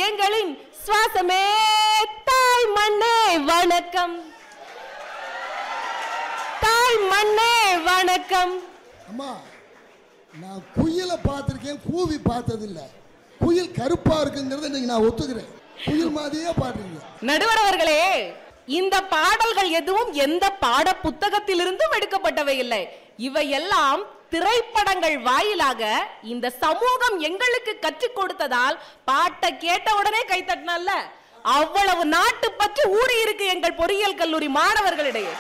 எங்களின் சுவாசமே தாய் மண்ணே வணக்கம் தாய் மண்ணே வணக்கம் அம்மா நான் குயிலை பார்த்துருக்கேன் கூவி பார்த்ததில்ல குயில் கருப்பா இருக்குங்கிறத இன்னைக்கு நான் ஒத்துக்கிறேன் குயில் மாதிரியே பாடுறீங்க நடுவர் அவர்களே இந்த பாடல்கள் எதுவும் எந்த பாட புத்தகத்திலிருந்தும் எடுக்கப்பட்டவை இல்லை இவை எல்லாம் திரைப்படங்கள் வாயிலாக இந்த சமூகம் எங்களுக்கு கற்றுக் கொடுத்ததால் பாட்டை கேட்ட உடனே கை தட்டினல்ல அவ்வளவு நாட்டு பற்று ஊறி இருக்கு எங்கள் பொறியியல் கல்லூரி மாணவர்களிடையே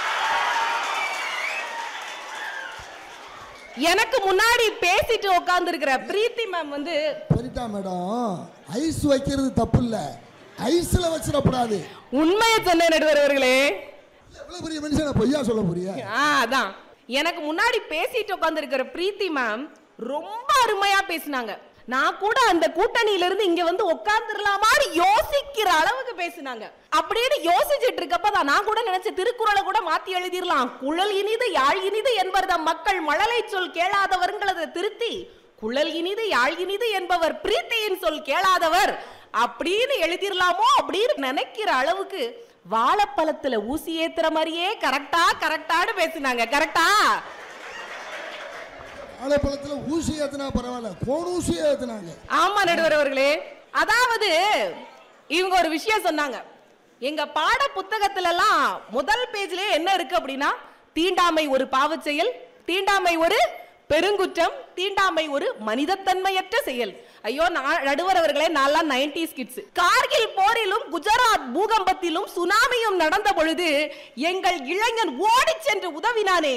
எனக்கு முன்னாடி பேசிட்டு உட்கார்ந்து இருக்கிற பிரீத்தி மேம் வந்து சரிதா மேடம் ஐஸ் வைக்கிறது தப்பு இல்ல ஐஸ்ல வச்சிடக்கூடாது உண்மையை சொன்ன நடுவர் அவர்களே எவ்வளவு பெரிய மனுஷன் பொய்யா சொல்ல போறியா ஆ, அதான் எனக்கு முன்னாடி பேசிட்டு உட்கார்ந்திருக்கிற பிரீத்தி மேம் ரொம்ப அருமையா பேசினாங்க நான் கூட அந்த கூட்டணியில இருந்து இங்க வந்து உட்கார்ந்துடலாமான்னு யோசிக்கிற அளவுக்கு பேசினாங்க அப்படின்னு யோசிச்சுட்டு இருக்கப்ப தான் நான் கூட நினைச்ச திருக்குறளை கூட மாத்தி எழுதிடலாம் குழல் இனிது யாழ் இனிது என்பர்தம் மக்கள் மழலை சொல் கேளாதவர்களது திருத்தி குழல் இனிது யாழ் இனிது என்பவர் பிரீத்தியின் சொல் கேளாதவர் அப்படின்னு எழுதிடலாமோ அப்படின்னு நினைக்கிற அளவுக்கு வாழைப்பழத்துல ஊசி ஏத்துற மாதிரியே கரெக்டா கரெக்டான்னு பேசினாங்க கரெக்டா வாழைப்பழத்துல ஊசி ஏத்துனா பரவாயில்ல கோணூசி ஏத்துனாங்க ஆமா நடுவர் அவர்களே அதாவது இவங்க ஒரு விஷயம் சொன்னாங்க எங்க பாட புத்தகத்துல எல்லாம் முதல் பேஜ்லயே என்ன இருக்கு அப்படின்னா தீண்டாமை ஒரு பாவச் செயல் தீண்டாமை ஒரு பெருங்குற்றம் தீண்டாமை ஒரு மனிதத்தன்மையற்ற செயல் ஐயோ நான் நடுவர் அவர்களே நான்லாம் நைன்டிஸ் கிட்ஸ் கார்கில் போரிலும் குஜராத் பூகம்பத்திலும் சுனாமியும் நடந்த பொழுது எங்கள் இளைஞன் ஓடிச் சென்று உதவினானே